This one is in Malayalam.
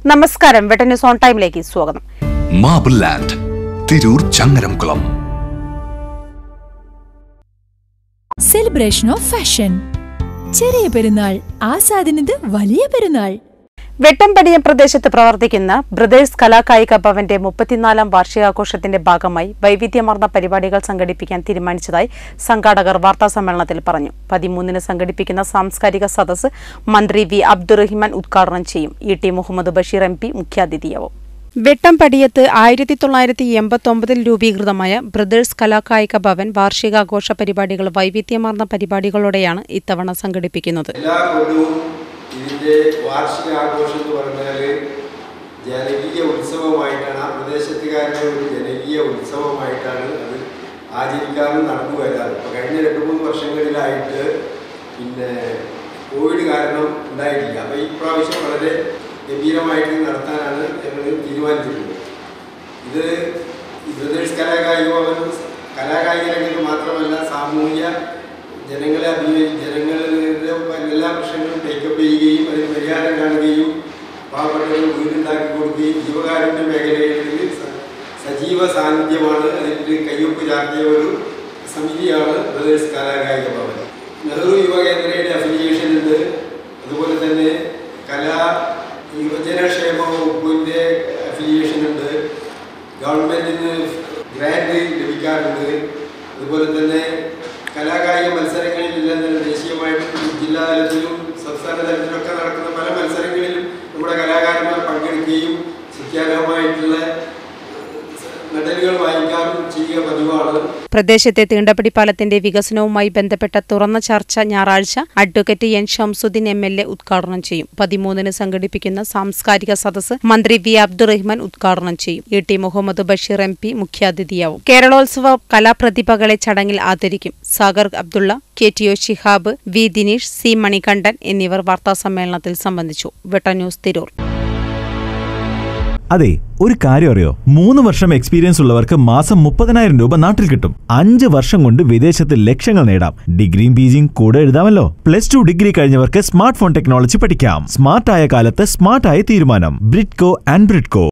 നമസ്കാരം വെട്ട ന്യൂസ് ഓൺ ടൈമിലേക്ക് സ്വാഗതം marble land Tirur Changaramkulam celebration of fashion Cheriya Perunnal ആസാദിനത് വലിയ പെരുന്നാൾ വെട്ടംപടിയം പ്രദേശത്ത് പ്രവർത്തിക്കുന്ന ബ്രദേഴ്സ് കലാകായിക ഭവന്റെ മുപ്പത്തിനാലാം വാർഷികാഘോഷത്തിന്റെ ഭാഗമായി വൈവിധ്യമാർന്ന പരിപാടികൾ സംഘടിപ്പിക്കാൻ തീരുമാനിച്ചതായി സംഘാടകർ വാർത്താസമ്മേളനത്തിൽ പറഞ്ഞു പതിമൂന്നിന് സംഘടിപ്പിക്കുന്ന സാംസ്കാരിക സദസ്സ് മന്ത്രി വി അബ്ദുറഹിമാൻ ഉദ്ഘാടനം ചെയ്യും E T Muhammad Basheer M P മുഖ്യാതിഥിയാവും വെട്ടംപടിയത്ത് ആയിരത്തി തൊള്ളായിരത്തി എൺപത്തി ഒമ്പതിൽ രൂപീകൃതമായ ബ്രദേഴ്സ് കലാകായിക ഭവൻ വാർഷികാഘോഷ പരിപാടികൾ വൈവിധ്യമാർന്ന പരിപാടികളോടെയാണ് ഇത്തവണ സംഘടിപ്പിക്കുന്നത് എല്ലാ കൊല്ലവും ഇതിൻ്റെ വാർഷികാഘോഷം എന്ന് പറഞ്ഞാൽ ജനകീയ ഉത്സവമായിട്ടാണ് ആ പ്രദേശത്തുകാരുടെ ഒരു ജനകീയ ഉത്സവമായിട്ടാണ് അത് ആചരിക്കാറും നടന്നു വരാറ് അപ്പോൾ കഴിഞ്ഞ രണ്ട് മൂന്ന് വർഷങ്ങളിലായിട്ട് പിന്നെ കോവിഡ് കാരണം ഉണ്ടായിട്ടില്ല അപ്പോൾ ഈ പ്രാവശ്യം വളരെ ഗംഭീരമായിട്ട് നടത്താനാണ് ഞങ്ങൾ തീരുമാനിച്ചിട്ടുള്ളത് ഇത് ഈ ബ്രദേഴ്സ് കലാകായിക ഭവൻ കലാകായിക രംഗത്ത് മാത്രമല്ല സാമൂഹ്യ ജനങ്ങളെ അഭിനയി ജനങ്ങളുടെ എല്ലാ പ്രശ്നങ്ങളും ടേക്കപ്പ് ചെയ്യുകയും അതിന് പരിഹാരം കാണുകയും പാവപ്പെട്ടവർ വീടുണ്ടാക്കി കൊടുക്കുകയും ജീവകാരുണ്യ മേഖലകളിൽ സ- സജീവ സാന്നിധ്യമാണ് അതിൽ കയ്യൊപ്പ് ചാർത്തിയ ഒരു സമിതിയാണ് ബ്രദേഴ്സ് കലാകായിക ഭവൻ നെഹ്റു യുവകേന്ദ്രയുടെ അഫിലിയേഷൻ ഉണ്ട് അതുപോലെ തന്നെ കലാ യുവജനക്ഷേമ വകുപ്പിൻ്റെ അഫിലിയേഷൻ ഉണ്ട് ഗവൺമെൻറ്റിന് ഗ്രാൻഡ് ലഭിക്കാറുണ്ട് അതുപോലെ തന്നെ കലാകായിക മത്സരങ്ങളിലെല്ലാം തന്നെ ദേശീയമായിട്ടും ജില്ലാ തലത്തിലും സംസ്ഥാന തലത്തിലൊക്കെ നടക്കുന്ന പല മത്സരങ്ങളിലും നമ്മുടെ കലാകാരന്മാർ പങ്കെടുക്കുകയും ശിക്ഷാർഹമായിട്ടുള്ള മെഡലുകൾ വാങ്ങിക്കാറും ചെയ്യുക പതിവാണ് പ്രദേശത്തെ തീണ്ടപ്പടി പാലത്തിന്റെ വികസനവുമായി ബന്ധപ്പെട്ട തുറന്ന ചർച്ച ഞായറാഴ്ച advocate N Shamsuddin M L A ഉദ്ഘാടനം ചെയ്യും പതിമൂന്നിന് സംഘടിപ്പിക്കുന്ന സാംസ്കാരിക സദസ്സ് മന്ത്രി വി അബ്ദുറഹിമാൻ ഉദ്ഘാടനം ചെയ്യും E T Muhammad Basheer M P മുഖ്യാതിഥിയാവും കേരളോത്സവ കലാപ്രതിഭകളെ ചടങ്ങിൽ ആദരിക്കും Sagar Abdulla K T O Shihab V Dineesh C Manikandan എന്നിവർ വാർത്താസമ്മേളനത്തിൽ സംബന്ധിച്ചു വെട്ട ന്യൂസ് തിരൂർ അതെ ഒരു കാര്യം അറിയോ മൂന്ന് വർഷം എക്സ്പീരിയൻസ് ഉള്ളവർക്ക് മാസം മുപ്പതിനായിരം രൂപ നാട്ടിൽ കിട്ടും അഞ്ച് വർഷം കൊണ്ട് വിദേശത്ത് ലക്ഷ്യങ്ങൾ നേടാം ഡിഗ്രിയും പിജിയും കൂടെ എഴുതാമല്ലോ പ്ലസ് ടു ഡിഗ്രി കഴിഞ്ഞവർക്ക് സ്മാർട്ട് ഫോൺ ടെക്നോളജി പഠിക്കാം സ്മാർട്ടായ കാലത്ത് സ്മാർട്ടായ തീരുമാനം ബ്രിഡ്കോ ആൻഡ് ബ്രിഡ്കോ